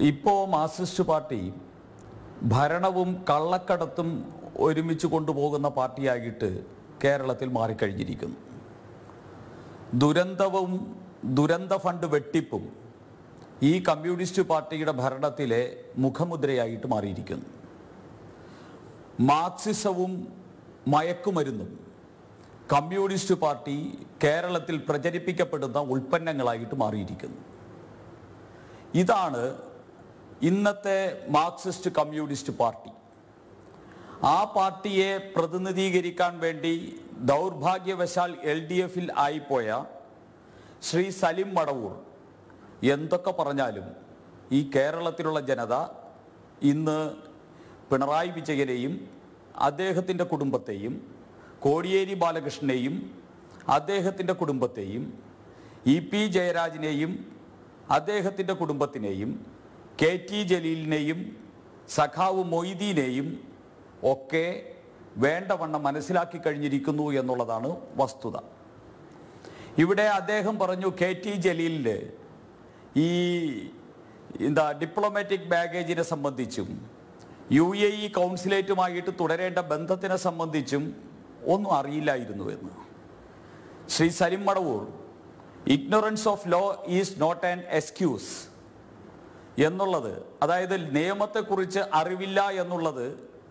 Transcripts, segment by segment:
ഇപ്പോൾ Marxist party ഭരണവും കള്ളക്കടത്തും ഒരുമിച്ച് കൊണ്ടുപോകുന്ന പാർട്ടിയായിട്ട് കേരളത്തിൽ മാറിക്കഴിഞ്ഞിരിക്കുന്നു ദുരന്തവും ദുരന്ത ഫണ്ട് വെട്ടിപ്പും ഈ കമ്മ്യൂണിസ്റ്റ് പാർട്ടിയുടെ ഭരണത്തിലെ മുഖമുദ്രയായിട്ട് മാറിയിരിക്കുന്നു മാർക്സിസവും മയക്കുമരുന്നും കമ്മ്യൂണിസ്റ്റ് പാർട്ടി കേരളത്തിൽ പ്രചരിപ്പിക്കപ്പെടുന്ന ഉൽപ്പന്നങ്ങളായിട്ട് മാറിയിരിക്കുന്നു ഇതാണ് ഇന്നത്തെ മാർക്സിസ്റ്റ് കമ്മ്യൂണിസ്റ്റ് പാർട്ടി ആ പാർട്ടിയെ പ്രതിനിധീകരിക്കാൻ വേണ്ടി ദൗർഭാഗ്യവശാൽ എൽ ഡി എഫിൽ ആയിപ്പോയ ശ്രീ സലിം മടവൂർ എന്തൊക്കെ പറഞ്ഞാലും ഈ കേരളത്തിലുള്ള ജനത ഇന്ന് പിണറായി വിജയനെയും അദ്ദേഹത്തിൻ്റെ കുടുംബത്തെയും കോടിയേരി ബാലകൃഷ്ണനെയും അദ്ദേഹത്തിൻ്റെ കുടുംബത്തെയും ഇ പി ജയരാജനെയും അദ്ദേഹത്തിൻ്റെ കുടുംബത്തിനെയും കെ ടി ജലീലിനെയും സഖാവ് മൊയ്തീനെയും ഒക്കെ വേണ്ടവണ്ണം മനസ്സിലാക്കി കഴിഞ്ഞിരിക്കുന്നു എന്നുള്ളതാണ് വസ്തുത ഇവിടെ അദ്ദേഹം പറഞ്ഞു കെ ടി ജലീലിന് ഈ എന്താ ഡിപ്ലോമാറ്റിക് ബാഗേജിനെ സംബന്ധിച്ചും യു എ ഇ കൗൺസിലേറ്റുമായിട്ട് തുടരേണ്ട ബന്ധത്തിനെ സംബന്ധിച്ചും ഒന്നും അറിയില്ലായിരുന്നു എന്ന് Shri Salim Madavoor ignorance of law is not an excuse എന്നുള്ളത് അതായത് നിയമത്തെക്കുറിച്ച് അറിവില്ല എന്നുള്ളത്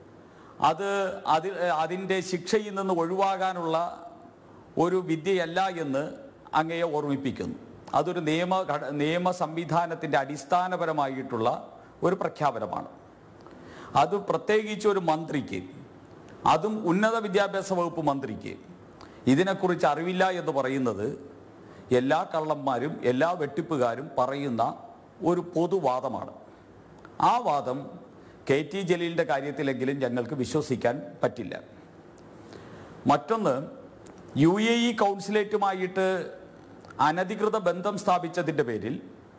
അത് അതി അതിൻ്റെ ശിക്ഷയിൽ നിന്ന് ഒഴിവാകാനുള്ള ഒരു വിദ്യയല്ല എന്ന് അങ്ങയെ ഓർമ്മിപ്പിക്കുന്നു അതൊരു നിയമ ഘട- നിയമ സംവിധാനത്തിൻ്റെ അടിസ്ഥാനപരമായിട്ടുള്ള ഒരു പ്രഖ്യാപനമാണ് അത് പ്രത്യേകിച്ച് ഒരു മന്ത്രിക്ക് അതും ഉന്നത വിദ്യാഭ്യാസ വകുപ്പ് മന്ത്രിക്ക് ഇതിനെക്കുറിച്ച് അറിവില്ല എന്ന് പറയുന്നത് എല്ലാ കള്ളന്മാരും എല്ലാ വെട്ടിപ്പുകാരും പറയുന്ന ഒരു പൊതുവാദമാണ് ആ വാദം കെ ടി ജലീലിൻ്റെ കാര്യത്തിലെങ്കിലും ഞങ്ങൾക്ക് വിശ്വസിക്കാൻ പറ്റില്ല മറ്റൊന്ന് യു എ ഇ കൗൺസിലേറ്റുമായിട്ട് അനധികൃത ബന്ധം സ്ഥാപിച്ചതിൻ്റെ പേരിൽ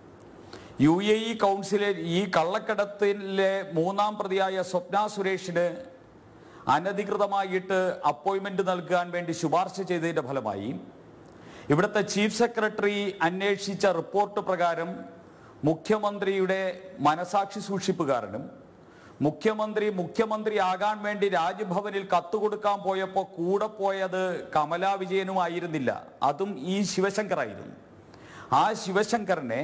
യു എ ഇ കൗൺസിലെ ഈ കള്ളക്കടത്തിലെ മൂന്നാം പ്രതിയായ സ്വപ്ന സുരേഷിന് അനധികൃതമായിട്ട് അപ്പോയിൻമെന്റ് നൽകാൻ വേണ്ടി ശുപാർശ ചെയ്തതിൻ്റെ ഫലമായി ഇവിടുത്തെ ചീഫ് സെക്രട്ടറി അന്വേഷിച്ച റിപ്പോർട്ട് പ്രകാരം മുഖ്യമന്ത്രിയുടെ മനസാക്ഷി സൂക്ഷിപ്പുകാരനും മുഖ്യമന്ത്രി മുഖ്യമന്ത്രി ആകാൻ വേണ്ടി രാജ്ഭവനിൽ കത്ത് കൊടുക്കാൻ പോയപ്പോൾ കൂടെ പോയത് കമലാ വിജയനുമായിരുന്നില്ല അതും ഈ ശിവശങ്കറായിരുന്നു ആ ശിവശങ്കറിനെ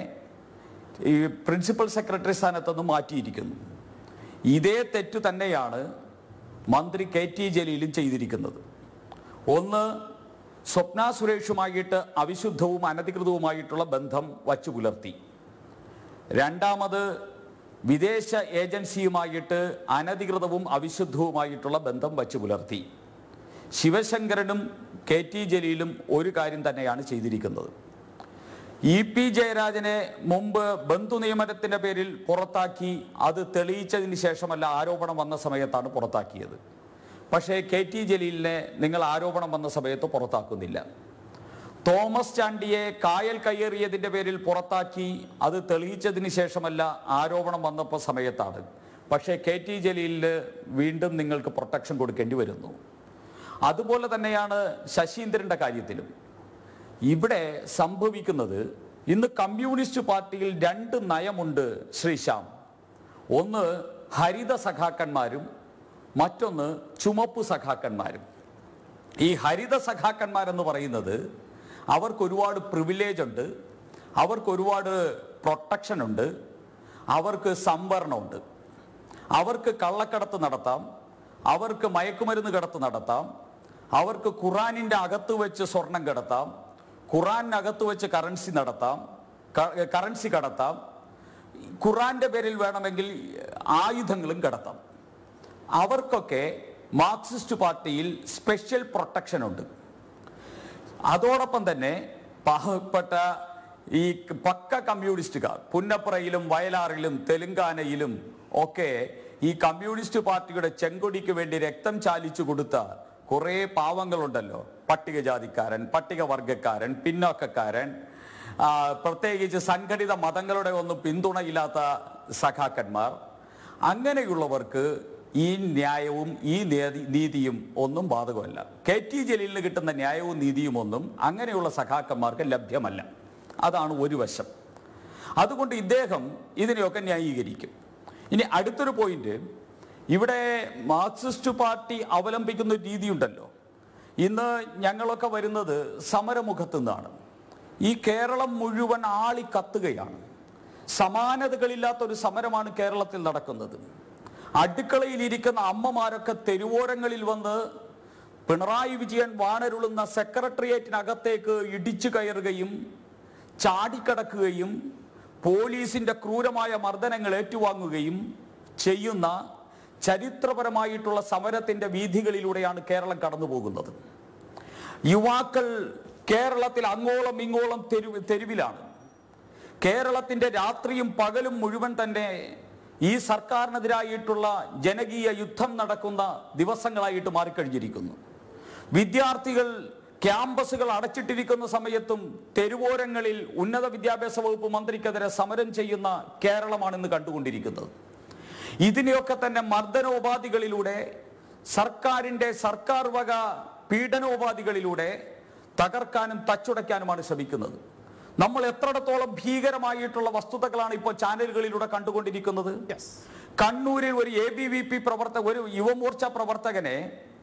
ഈ പ്രിൻസിപ്പൽ സെക്രട്ടറി സ്ഥാനത്തുനിന്ന് മാറ്റിയിരിക്കുന്നു ഇതേ തെറ്റു തന്നെയാണ് മന്ത്രി കെ ടി ജലീലും ചെയ്തിരിക്കുന്നത് ഒന്ന് സ്വപ്ന സുരേഷുമായിട്ട് അവിശുദ്ധവും അനധികൃതവുമായിട്ടുള്ള ബന്ധം വച്ചു പുലർത്തി രണ്ടാമത് വിദേശ ഏജൻസിയുമായിട്ട് അനധികൃതവും അവിശുദ്ധവുമായിട്ടുള്ള ബന്ധം വച്ചു പുലർത്തി ശിവശങ്കരനും കെ ടി ജലീലും ഒരു കാര്യം തന്നെയാണ് ചെയ്തിരിക്കുന്നത് ഇ പി ജയരാജനെ മുമ്പ് ബന്ധു നിയമനത്തിന്റെ പേരിൽ പുറത്താക്കി അത് തെളിയിച്ചതിന് ശേഷമല്ല ആരോപണം വന്ന സമയത്താണ് പുറത്താക്കിയത് പക്ഷേ കെ ടി ജലീലിനെ നിങ്ങൾ ആരോപണം വന്ന സമയത്ത് പുറത്താക്കുന്നില്ല തോമസ് ചാണ്ടിയെ കായൽ കയ്യേറിയതിന്റെ പേരിൽ പുറത്താക്കി അത് തെളിയിച്ചതിന് ശേഷമല്ല ആരോപണം വന്നപ്പോൾ സമയത്താണ് പക്ഷേ കെ ടി ജലീലിന് വീണ്ടും നിങ്ങൾക്ക് പ്രൊട്ടക്ഷൻ കൊടുക്കേണ്ടി വരുന്നു അതുപോലെ തന്നെയാണ് ശശീന്ദ്രന്റെ കാര്യത്തിലും ഇവിടെ സംഭവിക്കുന്നത് ഇന്ന് കമ്മ്യൂണിസ്റ്റ് പാർട്ടിയിൽ രണ്ട് നയമുണ്ട് ശ്രീശാം ഒന്ന് ഹരിത സഖാക്കന്മാരും മറ്റൊന്ന് ചുമപ്പ് സഖാക്കന്മാരും ഈ ഹരിത സഖാക്കന്മാരെന്ന് പറയുന്നത് അവർക്ക് ഒരുപാട് പ്രിവിലേജ് ഉണ്ട് അവർക്ക് ഒരുപാട് പ്രൊട്ടക്ഷൻ ഉണ്ട് അവർക്ക് സംവരണമുണ്ട് അവർക്ക് കള്ളക്കടത്ത് നടത്താം അവർക്ക് മയക്കുമരുന്ന് കടത്ത് നടത്താം അവർക്ക് ഖുറാനിൻ്റെ അകത്ത് വെച്ച് സ്വർണം കടത്താം ഖുറാനകത്ത് വെച്ച് കറൻസി നടത്താം ക- കറൻസി കടത്താം ഖുറാന്റെ പേരിൽ വേണമെങ്കിൽ ആയുധങ്ങളും കടത്താം അവർക്കൊക്കെ മാർക്സിസ്റ്റ് പാർട്ടിയിൽ സ്പെഷ്യൽ പ്രൊട്ടക്ഷൻ ഉണ്ട് അതോടൊപ്പം തന്നെ പാവപ്പെട്ട ഈ പക്ക കമ്മ്യൂണിസ്റ്റുകാർ പുന്നപ്പുറയിലും വയലാറിലും തെലുങ്കാനയിലും ഒക്കെ ഈ കമ്മ്യൂണിസ്റ്റ് പാർട്ടിയുടെ ചെങ്കൊടിക്ക് വേണ്ടി രക്തം ചാലിച്ചു കൊടുത്ത കുറേ പാവങ്ങളുണ്ടല്ലോ പട്ടികജാതിക്കാരൻ പട്ടികവർഗക്കാരൻ പിന്നോക്കക്കാരൻ ആ, പ്രത്യേകിച്ച് സംഘടിത മതങ്ങളുടെ ഒന്നും പിന്തുണയില്ലാത്ത സഖാക്കന്മാർ അങ്ങനെയുള്ളവർക്ക് ഈ ന്യായവും ഈ നേതി- നീതിയും ഒന്നും ബാധകമല്ല കെ ടി ജലീലിന് കിട്ടുന്ന ന്യായവും നീതിയും ഒന്നും അങ്ങനെയുള്ള സഖാക്കന്മാർക്ക് ലഭ്യമല്ല അതാണ് ഒരു വശം അതുകൊണ്ട് ഇദ്ദേഹം ഇതിനെയൊക്കെ ന്യായീകരിക്കും ഇനി അടുത്തൊരു പോയിന്റ് ഇവിടെ മാർക്സിസ്റ്റ് പാർട്ടി അവലംബിക്കുന്ന ഒരു രീതിയുണ്ടല്ലോ ഇന്ന് ഞങ്ങളൊക്കെ വരുന്നത് സമരമുഖത്തു നിന്നാണ് ഈ കേരളം മുഴുവൻ ആളി കത്തുകയാണ് സമാനതകളില്ലാത്ത ഒരു സമരമാണ് കേരളത്തിൽ നടക്കുന്നത് അടുക്കളയിലിരിക്കുന്ന അമ്മമാരൊക്കെ തെരുവോരങ്ങളിൽ വന്ന് പിണറായി വിജയൻ വാണരുളുന്ന സെക്രട്ടേറിയറ്റിനകത്തേക്ക് ഇടിച്ചു കയറുകയും ചാടിക്കടക്കുകയും പോലീസിന്റെ ക്രൂരമായ മർദ്ദനങ്ങൾ ഏറ്റുവാങ്ങുകയും ചെയ്യുന്ന ചരിത്രപരമായിട്ടുള്ള സമരത്തിന്റെ വീഥികളിലൂടെയാണ് കേരളം കടന്നു പോകുന്നത് യുവാക്കൾ കേരളത്തിൽ അങ്ങോളം ഇങ്ങോളം തെരുവ് തെരുവിലാണ് കേരളത്തിന്റെ രാത്രിയും പകലും മുഴുവൻ തന്നെ ഈ സർക്കാരിനെതിരായിട്ടുള്ള ജനകീയ യുദ്ധം നടക്കുന്ന ദിവസങ്ങളായിട്ട് മാറിക്കഴിഞ്ഞിരിക്കുന്നു വിദ്യാർത്ഥികൾ ക്യാമ്പസുകൾ അടച്ചിട്ടിരിക്കുന്ന സമയത്തും തെരുവോരങ്ങളിൽ ഉന്നത വിദ്യാഭ്യാസ വകുപ്പ് മന്ത്രിക്കെതിരെ സമരം ചെയ്യുന്ന കേരളമാണ് ഇന്ന് കണ്ടുകൊണ്ടിരിക്കുന്നത് ഇതിനെയൊക്കെ തന്നെ മർദ്ദനോപാധികളിലൂടെ സർക്കാരിന്റെ സർക്കാർ വക പീഡനോപാധികളിലൂടെ തകർക്കാനും തച്ചുടയ്ക്കാനുമാണ് ശ്രമിക്കുന്നത് നമ്മൾ എത്രത്തോളം ഭീകരമായിട്ടുള്ള വസ്തുതകളാണ് ഇപ്പോൾ ചാനലുകളിലൂടെ കണ്ടുകൊണ്ടിരിക്കുന്നത് കണ്ണൂരിൽ ഒരു എ ബി വി പി പ്രവർത്തക ഒരു യുവമോർച്ച പ്രവർത്തകനെ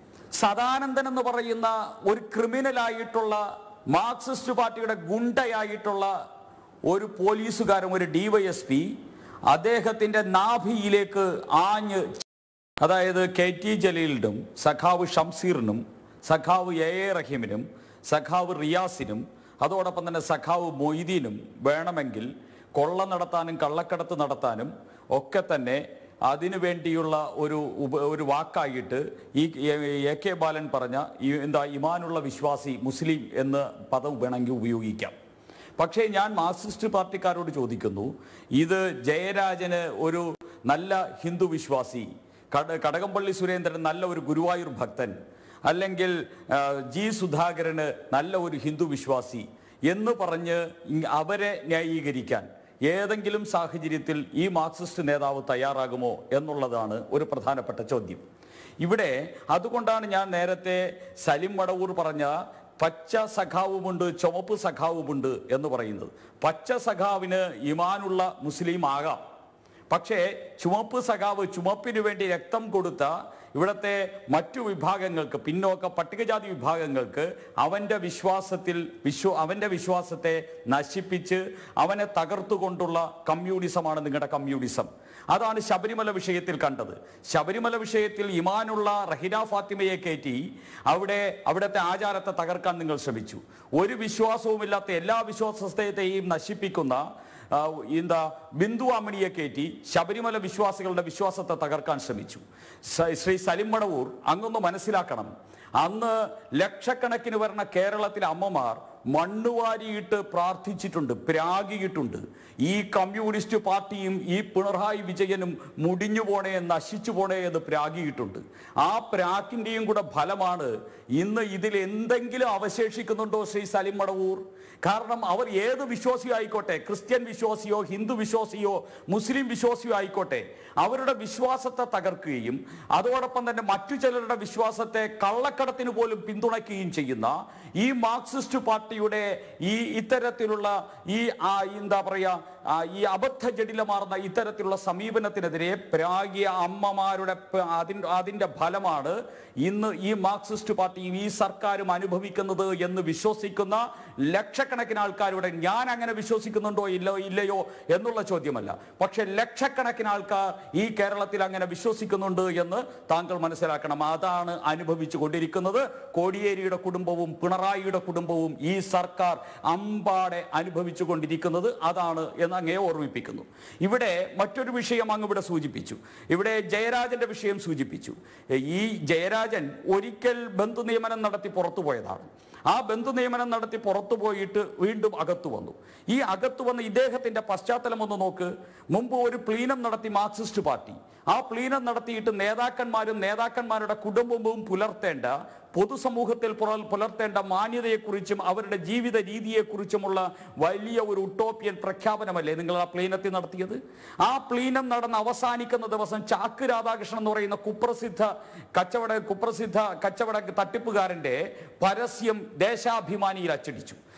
സദാനന്ദൻ എന്ന് പറയുന്ന ഒരു ക്രിമിനലായിട്ടുള്ള മാർക്സിസ്റ്റ് പാർട്ടിയുടെ ഗുണ്ടയായിട്ടുള്ള ഒരു പോലീസുകാരൻ ഒരു ഡിവൈഎസ്പി അദ്ദേഹത്തിന്റെ നാഭിയിലേക്ക് ആഞ്ഞ് അതായത് കെ ടി ജലീലിനും സഖാവ് ഷംസീറിനും സഖാവ് എ എ റഹീമിനും സഖാവ് റിയാസിനും അതോടൊപ്പം തന്നെ സഖാവ് മൊയ്തീനും വേണമെങ്കിൽ കൊള്ള നടത്താനും കള്ളക്കടത്ത് നടത്താനും ഒക്കെ തന്നെ അതിനു വേണ്ടിയുള്ള ഒരു ഉപ- ഒരു വാക്കായിട്ട് ഈ എ കെ ബാലൻ പറഞ്ഞ ഈ എന്താ ഇമാനുള്ള വിശ്വാസി മുസ്ലിം എന്ന് പദം വേണമെങ്കിൽ ഉപയോഗിക്കാം പക്ഷേ ഞാൻ മാർക്സിസ്റ്റ് പാർട്ടിക്കാരോട് ചോദിക്കുന്നു ഇത് ജയരാജന് ഒരു നല്ല ഹിന്ദു വിശ്വാസി കട കടകംപള്ളി സുരേന്ദ്രൻ നല്ല ഒരു ഗുരുവായൂർ ഭക്തൻ അല്ലെങ്കിൽ ആ, ജി സുധാകരന് നല്ല ഒരു ഹിന്ദു വിശ്വാസി എന്ന് പറഞ്ഞ് ഇങ് അവരെ ന്യായീകരിക്കാൻ ഏതെങ്കിലും സാഹചര്യത്തിൽ ഈ മാർക്സിസ്റ്റ് നേതാവ് തയ്യാറാകുമോ എന്നുള്ളതാണ് ഒരു പ്രധാനപ്പെട്ട ചോദ്യം ഇവിടെ അതുകൊണ്ടാണ് ഞാൻ നേരത്തെ സലിം മടവൂർ പറഞ്ഞ പച്ച സഖാവുമുണ്ട് ചുവപ്പ് സഖാവുമുണ്ട് എന്ന് പറയുന്നത് പച്ച സഖാവിന് ഇമാനുള്ള മുസ്ലിം ആകാം പക്ഷേ ചുവപ്പ് സഖാവ് ചുമപ്പിന് വേണ്ടി രക്തം കൊടുത്ത ഇവിടുത്തെ മറ്റു വിഭാഗങ്ങൾക്ക് പിന്നോക്ക പട്ടികജാതി വിഭാഗങ്ങൾക്ക് അവന്റെ വിശ്വാസത്തിൽ വിശ്വ അവന്റെ വിശ്വാസത്തെ നശിപ്പിച്ച് അവനെ തകർത്തുകൊണ്ടുള്ള കമ്മ്യൂണിസമാണ് നിങ്ങളുടെ കമ്മ്യൂണിസം അതാണ് ശബരിമല വിഷയത്തിൽ കണ്ടത് ശബരിമല വിഷയത്തിൽ ഇമാനുള്ള റഹിന ഫാത്തിമയെ കയറ്റി അവിടെ അവിടുത്തെ ആചാരത്തെ തകർക്കാൻ നിങ്ങൾ ശ്രമിച്ചു ഒരു വിശ്വാസവുമില്ലാത്ത എല്ലാ വിശ്വാസത്തെയും നശിപ്പിക്കുന്ന ആ, എന്താ ബിന്ദു അമ്മണിയെ കയറ്റി ശബരിമല വിശ്വാസികളുടെ വിശ്വാസത്തെ തകർക്കാൻ ശ്രമിച്ചു സ- ശ്രീ സലിം മടവൂർ അങ്ങൊന്ന് മനസ്സിലാക്കണം അന്ന് ലക്ഷക്കണക്കിന് വരുന്ന കേരളത്തിലെ അമ്മമാർ മണ്ണുവാരിയിട്ട് പ്രാർത്ഥിച്ചിട്ടുണ്ട് പ്രാഗിയിട്ടുണ്ട് ഈ കമ്മ്യൂണിസ്റ്റ് പാർട്ടിയും ഈ പിണറായി വിജയനും മുടിഞ്ഞു പോണേ നശിച്ചു പോണേ എന്ന് പ്രാഗിയിട്ടുണ്ട് ആ പ്രാക്കിന്റെയും കൂടെ ഫലമാണ് ഇന്ന് ഇതിൽ എന്തെങ്കിലും അവശേഷിക്കുന്നുണ്ടോ ശ്രീ സലിം മടവൂർ കാരണം അവർ ഏത് വിശ്വാസിയോ ആയിക്കോട്ടെ ക്രിസ്ത്യൻ വിശ്വാസിയോ ഹിന്ദു വിശ്വാസിയോ മുസ്ലിം വിശ്വാസിയോ ആയിക്കോട്ടെ അവരുടെ വിശ്വാസത്തെ തകർക്കുകയും അതോടൊപ്പം തന്നെ മറ്റു ചിലരുടെ വിശ്വാസത്തെ കള്ളക്കടത്തിന് പോലും പിന്തുണയ്ക്കുകയും ചെയ്യുന്ന ഈ മാർക്സിസ്റ്റ് പാർട്ടിയുടെ ഈ ഇത്തരത്തിലുള്ള ഈ ആ, എന്താ പറയാ ആ, ഈ അബദ്ധ ജടിലമാർന്ന ഇത്തരത്തിലുള്ള സമീപനത്തിനെതിരെ പ്രാഗിയ അമ്മമാരുടെ പ- അതിൻ അതിന്റെ ഫലമാണ് ഇന്ന് ഈ മാർക്സിസ്റ്റ് പാർട്ടിയും ഈ സർക്കാരും അനുഭവിക്കുന്നത് എന്ന് വിശ്വസിക്കുന്ന ലക്ഷക്കണക്കിന് ആൾക്കാരുടെ ഞാൻ അങ്ങനെ വിശ്വസിക്കുന്നുണ്ടോ ഇല്ലോ ഇല്ലയോ എന്നുള്ള ചോദ്യമല്ല പക്ഷെ ലക്ഷക്കണക്കിന് ആൾക്കാർ ഈ കേരളത്തിൽ അങ്ങനെ വിശ്വസിക്കുന്നുണ്ട് എന്ന് താങ്കൾ മനസ്സിലാക്കണം അതാണ് അനുഭവിച്ചു കൊണ്ടിരിക്കുന്നത് കോടിയേരിയുടെ കുടുംബവും പിണറായിയുടെ കുടുംബവും ഈ സർക്കാർ അമ്പാടെ അനുഭവിച്ചു കൊണ്ടിരിക്കുന്നത് അതാണ് എന്ന് അങ്ങേ ഓർമ്മിപ്പിക്കുന്നു ഇവിടെ മറ്റൊരു വിഷയം അങ്ങ് ഇവിടെ സൂചിപ്പിച്ചു ഇവിടെ ജയരാജന്റെ വിഷയം സൂചിപ്പിച്ചു ഈ ജയരാജൻ ഒരിക്കൽ ബന്ധു നിയമനം നടത്തി പുറത്തു പോയതാണ് ആ ബന്ധു നിയമനം നടത്തി പുറത്തു പോയിട്ട് വീണ്ടും അകത്തു വന്നു ഈ അകത്തു വന്ന ഇദ്ദേഹത്തിന്റെ പശ്ചാത്തലം ഒന്ന് നോക്ക് മുമ്പ് ഒരു പ്ലീനം നടത്തി മാർക്സിസ്റ്റ് പാർട്ടി ആ പ്ലീനം നടത്തിയിട്ട് നേതാക്കന്മാരും നേതാക്കന്മാരുടെ കുടുംബവും പുലർത്തേണ്ട പൊതുസമൂഹത്തിൽ പുറ- പുലർത്തേണ്ട മാന്യതയെക്കുറിച്ചും അവരുടെ ജീവിത രീതിയെക്കുറിച്ചുമുള്ള വലിയ ഒരു ഉട്ടോപ്യൻ പ്രഖ്യാപനമല്ലേ നിങ്ങൾ ആ പ്ലീനത്തിൽ നടത്തിയത് ആ പ്ലീനം നടന്ന് അവസാനിക്കുന്ന ദിവസം ചാക്ക് രാധാകൃഷ്ണൻ എന്ന് പറയുന്ന കുപ്രസിദ്ധ കച്ചവട കുപ്രസിദ്ധ കച്ചവട തട്ടിപ്പുകാരന്റെ പരസ്യം ദേശാഭിമാനിയിൽ അച്ചടിച്ചു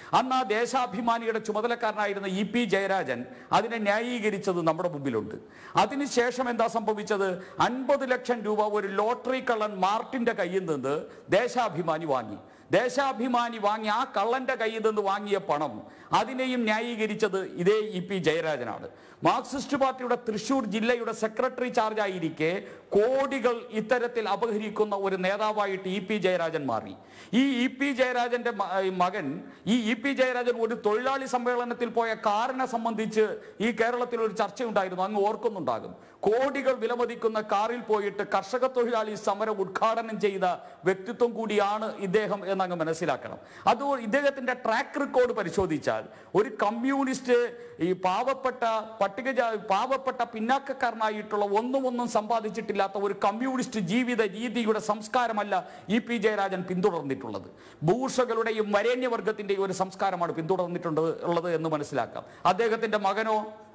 അന്ന് ആ ദേശാഭിമാനിയുടെ ചുമതലക്കാരനായിരുന്ന ഇ പി ജയരാജൻ അതിനെ ന്യായീകരിച്ചത് നമ്മുടെ മുമ്പിലുണ്ട് അതിനുശേഷം എന്താ സംഭവിച്ചത് അൻപത് ലക്ഷം രൂപ ഒരു ലോട്ടറി കള്ളൻ മാർട്ടിന്റെ കയ്യിൽ നിന്ന് ദേശാഭിമാനി വാങ്ങി ദേശാഭിമാനി വാങ്ങി ആ കള്ളന്റെ കയ്യിൽ നിന്ന് വാങ്ങിയ പണം അതിനെയും ന്യായീകരിച്ചത് ഇതേ ഇ പി ജയരാജനാണ് മാർക്സിസ്റ്റ് പാർട്ടിയുടെ തൃശൂർ ജില്ലയുടെ സെക്രട്ടറി ചാർജ് ആയിരിക്കെ കോടികൾ ഇത്തരത്തിൽ അപഹരിക്കുന്ന ഒരു നേതാവായിട്ട് ഇ പി ജയരാജൻ മാറി ഈ ഇ പി ജയരാജന്റെ മ- മകൻ ഈ ഇ പി ജയരാജൻ ഒരു തൊഴിലാളി സമ്മേളനത്തിൽ പോയ കാറിനെ സംബന്ധിച്ച് ഈ കേരളത്തിൽ ഒരു ചർച്ചയുണ്ടായിരുന്നു അങ്ങ് ഓർക്കുന്നുണ്ടാകും കോടികൾ വിലമതിക്കുന്ന കാറിൽ പോയിട്ട് കർഷക തൊഴിലാളി സമരം ഉദ്ഘാടനം ചെയ്ത വ്യക്തിത്വം കൂടിയാണ് ഇദ്ദേഹം എന്നങ്ങ് മനസ്സിലാക്കണം അത് ഇദ്ദേഹത്തിന്റെ ട്രാക്ക് റെക്കോർഡ് പരിശോധിച്ചാൽ ഒരു കമ്മ്യൂണിസ്റ്റ് ഈ പാവപ്പെട്ട പട്ടികജാതി പാവപ്പെട്ട പിന്നാക്കക്കാരനായിട്ടുള്ള ഒന്നും ഒന്നും സമ്പാദിച്ചിട്ടില്ലാത്ത ഒരു കമ്മ്യൂണിസ്റ്റ് ജീവിത രീതിയുടെ സംസ്കാരമല്ല ഇ പി ജയരാജൻ പിന്തുടർന്നിട്ടുള്ളത് ഭൂഷകളുടെയും വരേണ്യവർഗത്തിന്റെയും ഒരു സംസ്കാരമാണ് പിന്തുടർന്നിട്ടുള്ളത് ഉള്ളത് എന്ന് മനസ്സിലാക്കാം അദ്ദേഹത്തിന്റെ മകനോ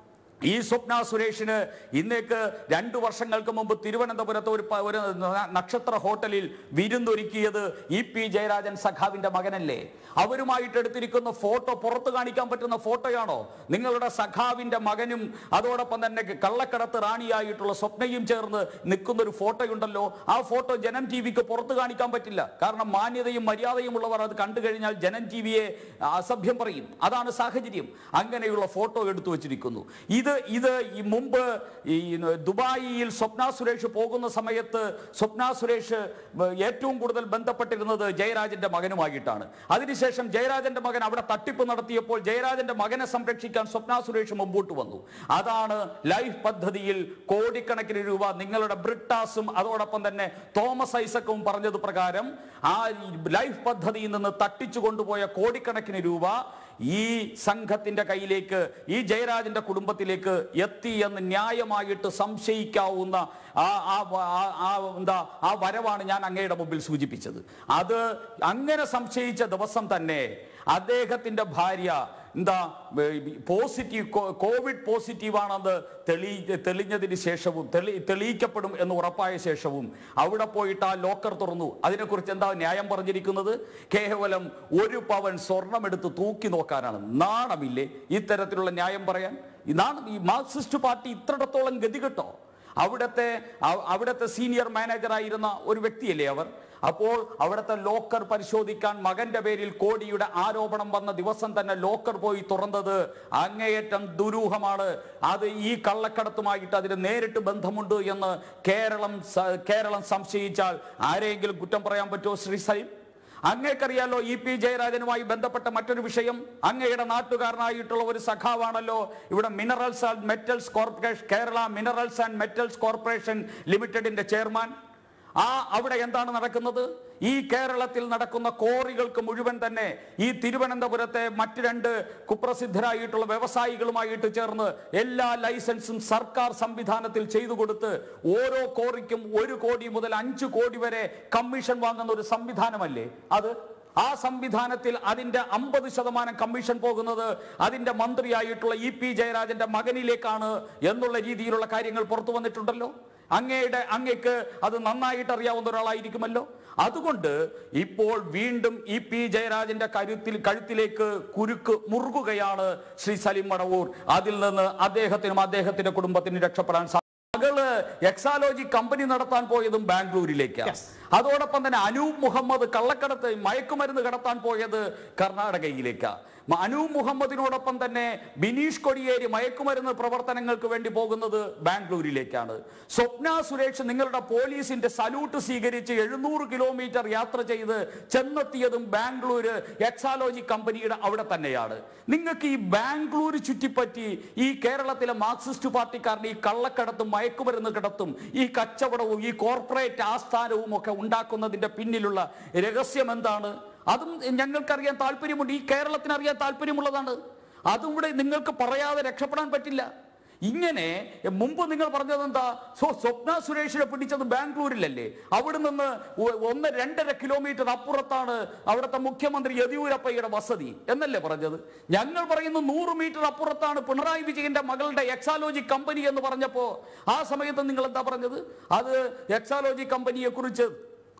ഈ സ്വപ്ന സുരേഷിന് ഇന്നേക്ക് രണ്ടു വർഷങ്ങൾക്ക് മുമ്പ് തിരുവനന്തപുരത്ത് ഒരു പ- ഒരു ന- നക്ഷത്ര ഹോട്ടലിൽ വിരുന്നൊരുക്കിയത് ഇ പി ജയരാജൻ സഖാവിന്റെ മകനല്ലേ അവരുമായിട്ട് എടുത്തിരിക്കുന്ന ഫോട്ടോ പുറത്തു കാണിക്കാൻ പറ്റുന്ന ഫോട്ടോയാണോ നിങ്ങളുടെ സഖാവിന്റെ മകനും അതോടൊപ്പം തന്നെ കള്ളക്കടത്ത് റാണിയായിട്ടുള്ള സ്വപ്നയും ചേർന്ന് നിൽക്കുന്ന ഒരു ഫോട്ടോയുണ്ടല്ലോ ആ ഫോട്ടോ ജനം ടി വിക്ക് പുറത്തു കാണിക്കാൻ പറ്റില്ല കാരണം മാന്യതയും മര്യാദയും ഉള്ളവർ അത് കണ്ടു കഴിഞ്ഞാൽ ജനം ടി വിയെ അസഭ്യം പറയും അതാണ് സാഹചര്യം അങ്ങനെയുള്ള ഫോട്ടോ എടുത്തു വച്ചിരിക്കുന്നു ഇത് ഇത് ഈ മുമ്പ് ഈ ദുബായിയിൽ സ്വപ്ന സുരേഷ് പോകുന്ന സമയത്ത് സ്വപ്ന സുരേഷ് ഏറ്റവും കൂടുതൽ ബന്ധപ്പെട്ടിരുന്നത് ജയരാജന്റെ മകനുമായിട്ടാണ് അതിനുശേഷം ജയരാജന്റെ മകൻ അവിടെ തട്ടിപ്പ് നടത്തിയപ്പോൾ ജയരാജന്റെ മകനെ സംരക്ഷിക്കാൻ സ്വപ്ന സുരേഷ് മുമ്പോട്ട് വന്നു അതാണ് ലൈഫ് പദ്ധതിയിൽ കോടിക്കണക്കിന് രൂപ നിങ്ങളുടെ ബ്രിട്ടാസും അതോടൊപ്പം തന്നെ തോമസ് ഐസക്കും പറഞ്ഞത് പ്രകാരം ആ ഈ ലൈഫ് പദ്ധതിയിൽ നിന്ന് തട്ടിച്ചു കൊണ്ടുപോയ കോടിക്കണക്കിന് രൂപ ഈ സംഘത്തിന്റെ കയ്യിലേക്ക് ഈ ജയരാജന്റെ കുടുംബത്തിലേക്ക് എത്തി എന്ന് ന്യായമായിട്ട് സംശയിക്കാവുന്ന ആ ആ ആ- ആ എന്താ ആ വരവാണ് ഞാൻ അങ്ങയുടെ മുമ്പിൽ സൂചിപ്പിച്ചത് അത് അങ്ങനെ സംശയിച്ച ദിവസം തന്നെ അദ്ദേഹത്തിന്റെ ഭാര്യ എന്താ പോസിറ്റീവ് കോവിഡ് പോസിറ്റീവ് ആണെന്ന് തെളി തെളിഞ്ഞതിന് ശേഷവും തെളി തെളിയിക്കപ്പെടും എന്ന് ഉറപ്പായ ശേഷവും അവിടെ പോയിട്ട് ആ ലോക്കർ തുറന്നു അതിനെക്കുറിച്ച് എന്താ ന്യായം പറഞ്ഞിരിക്കുന്നത് കേവലം ഒരു പവൻ സ്വർണമെടുത്ത് തൂക്കി നോക്കാനാണ് നാണമില്ലേ ഇത്തരത്തിലുള്ള ന്യായം പറയാൻ ഇതാണ് ഈ മാർക്സിസ്റ്റ് പാർട്ടി ഇത്രത്തോളം ഗതികെട്ടോ അവിടുത്തെ അ- അവിടുത്തെ സീനിയർ മാനേജറായിരുന്ന ഒരു വ്യക്തിയല്ലേ അവർ അപ്പോൾ അവിടുത്തെ ലോക്കർ പരിശോധിക്കാൻ മകന്റെ പേരിൽ കോടിയുടെ ആരോപണം വന്ന ദിവസം തന്നെ ലോക്കർ പോയി തുറന്നത് അങ്ങേയറ്റം ദുരൂഹമാണ് അത് ഈ കള്ളക്കടത്തുമായിട്ട് അതിന് നേരിട്ട് ബന്ധമുണ്ട് എന്ന് കേരളം സ- കേരളം സംശയിച്ചാൽ ആരെങ്കിലും കുറ്റം പറയാൻ പറ്റുമോ ശ്രീ സലീം അങ്ങേക്കറിയാലോ ഇ പി ജയരാജനുമായി ബന്ധപ്പെട്ട മറ്റൊരു വിഷയം അങ്ങയുടെ നാട്ടുകാരനായിട്ടുള്ള ഒരു സഖാവാണല്ലോ ഇവിടെ minerals and metals corporation Kerala minerals and metals corporation ലിമിറ്റഡിന്റെ ചെയർമാൻ ആ അവിടെ എന്താണ് നടക്കുന്നത് ഈ കേരളത്തിൽ നടക്കുന്ന കോറികൾക്ക് മുഴുവൻ തന്നെ ഈ തിരുവനന്തപുരത്തെ മറ്റ് രണ്ട് കുപ്രസിദ്ധരായിട്ടുള്ള വ്യവസായികളുമായിട്ട് ചേർന്ന് എല്ലാ ലൈസൻസും സർക്കാർ സംവിധാനത്തിൽ ചെയ്തു കൊടുത്ത് ഓരോ കോറിക്കും ഒരു കോടി മുതൽ അഞ്ചു കോടി വരെ കമ്മീഷൻ വാങ്ങുന്ന ഒരു സംവിധാനമല്ലേ അത് ആ സംവിധാനത്തിൽ അതിന്റെ അമ്പത് ശതമാനം കമ്മീഷൻ പോകുന്നത് അതിന്റെ മന്ത്രിയായിട്ടുള്ള ഇ പി ജയരാജന്റെ മകനിലേക്കാണ് എന്നുള്ള രീതിയിലുള്ള കാര്യങ്ങൾ പുറത്തു വന്നിട്ടുണ്ടല്ലോ അങ്ങയുടെ അങ്ങയ്ക്ക് അത് നന്നായിട്ട് അറിയാവുന്ന ഒരാളായിരിക്കുമല്ലോ അതുകൊണ്ട് ഇപ്പോൾ വീണ്ടും ഇ പി ജയരാജന്റെ കരുത്തിൽ കഴുത്തിലേക്ക് കുരുക്ക് മുറുകുകയാണ് ശ്രീ സലിം മടവൂർ അതിൽ നിന്ന് അദ്ദേഹത്തിനും അദ്ദേഹത്തിന്റെ കുടുംബത്തിനും രക്ഷപ്പെടാൻ സാ- മകള് എക്സാലോജി കമ്പനി നടത്താൻ പോയതും ബാംഗ്ലൂരിലേക്കാണ് അതോടൊപ്പം തന്നെ അനൂപ് മുഹമ്മദ് കള്ളക്കടത്ത് മയക്കുമരുന്ന് കടത്താൻ പോയത് കർണാടകയിലേക്കാണ് മ- അനൂപ് മുഹമ്മദിനോടൊപ്പം തന്നെ ബിനീഷ് കൊടിയേരി മയക്കുമരുന്ന് പ്രവർത്തനങ്ങൾക്ക് വേണ്ടി പോകുന്നത് ബാംഗ്ലൂരിലേക്കാണ് സ്വപ്ന സുരേഷ് നിങ്ങളുടെ പോലീസിന്റെ സല്യൂട്ട് സ്വീകരിച്ച് എഴുന്നൂറ് കിലോമീറ്റർ യാത്ര ചെയ്ത് ചെന്നെത്തിയതും ബാംഗ്ലൂര് എക്സാലോജി കമ്പനിയുടെ അവിടെ തന്നെയാണ് നിങ്ങൾക്ക് ഈ ബാംഗ്ലൂർ ചുറ്റിപ്പറ്റി ഈ കേരളത്തിലെ മാർക്സിസ്റ്റ് പാർട്ടിക്കാരുടെ ഈ കള്ളക്കടത്തും മയക്കുമരുന്ന് കടത്തും ഈ കച്ചവടവും ഈ കോർപ്പറേറ്റ് ആസ്ഥാനവും ഒക്കെ ഉണ്ടാക്കുന്നതിന്റെ പിന്നിലുള്ള രഹസ്യം എന്താണ് അതും ഞങ്ങൾക്കറിയാൻ താല്പര്യമുണ്ട് ഈ കേരളത്തിന് അറിയാൻ താല്പര്യമുള്ളതാണ് അതും കൂടെ നിങ്ങൾക്ക് പറയാതെ രക്ഷപ്പെടാൻ പറ്റില്ല ഇങ്ങനെ മുമ്പ് നിങ്ങൾ പറഞ്ഞത് എന്താ സോ സ്വപ്ന സുരേഷിനെ പിടിച്ചത് ബാംഗ്ലൂരിലല്ലേ അവിടെ നിന്ന് ഒ- ഒന്ന് രണ്ടര കിലോമീറ്റർ അപ്പുറത്താണ് അവിടുത്തെ മുഖ്യമന്ത്രി യെദ്യൂരപ്പയുടെ വസതി എന്നല്ലേ പറഞ്ഞത് ഞങ്ങൾ പറയുന്നു നൂറ് മീറ്റർ അപ്പുറത്താണ് പിണറായി വിജയന്റെ മകളുടെ എക്സാലോജി കമ്പനി എന്ന് പറഞ്ഞപ്പോ ആ സമയത്ത് നിങ്ങൾ എന്താ പറഞ്ഞത് അത് എക്സാലോജി കമ്പനിയെ കുറിച്ച്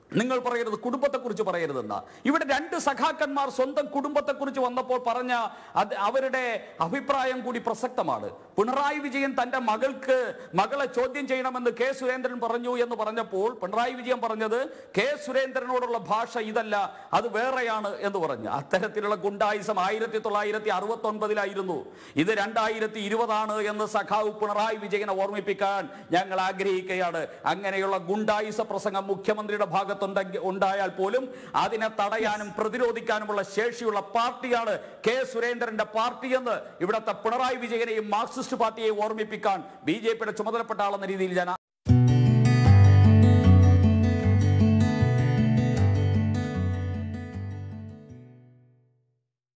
നിങ്ങൾ പറയരുത് കുടുംബത്തെക്കുറിച്ച് പറയരുതെന്ന ഇവിടെ രണ്ട് സഖാക്കന്മാർ സ്വന്തം കുടുംബത്തെക്കുറിച്ച് വന്നപ്പോൾ പറഞ്ഞ അത് അവരുടെ അഭിപ്രായം കൂടി പ്രസക്തമാണ് പിണറായി വിജയൻ തന്റെ മകൾക്ക് മകളെ ചോദ്യം ചെയ്യണമെന്ന് കെ സുരേന്ദ്രൻ പറഞ്ഞു എന്ന് പറഞ്ഞപ്പോൾ പിണറായി വിജയൻ പറഞ്ഞത് കെ സുരേന്ദ്രനോടുള്ള ഭാഷ ഇതല്ല അത് വേറെയാണ് എന്ന് പറഞ്ഞു അത്തരത്തിലുള്ള ഗുണ്ടായിസം ആയിരത്തി തൊള്ളായിരത്തി അറുപത്തി ഒൻപതിലായിരുന്നു ഇത് രണ്ടായിരത്തി ഇരുപതാണ് എന്ന് സഖാവ് പിണറായി വിജയനെ ഓർമ്മിപ്പിക്കാൻ ഞങ്ങൾ ആഗ്രഹിക്കുകയാണ് അങ്ങനെയുള്ള ഗുണ്ടായിസ പ്രസംഗം മുഖ്യമന്ത്രിയുടെ ഭാഗത്തുണ്ടെങ്കിൽ ഉണ്ടായാൽ പോലും അതിനെ തടയാനും പ്രതിരോധിക്കാനുമുള്ള ശേഷിയുള്ള പാർട്ടിയാണ് കെ സുരേന്ദ്രന്റെ പാർട്ടി എന്ന് ഇവിടുത്തെ പിണറായി വിജയനെയും മാർക്സിസ്റ്റ് പാർട്ടിയെയും ഓർമ്മിപ്പിക്കാൻ ബി ജെ പിയുടെ ചുമതലപ്പെട്ട ആളെന്ന രീതിയിൽ ഞാൻ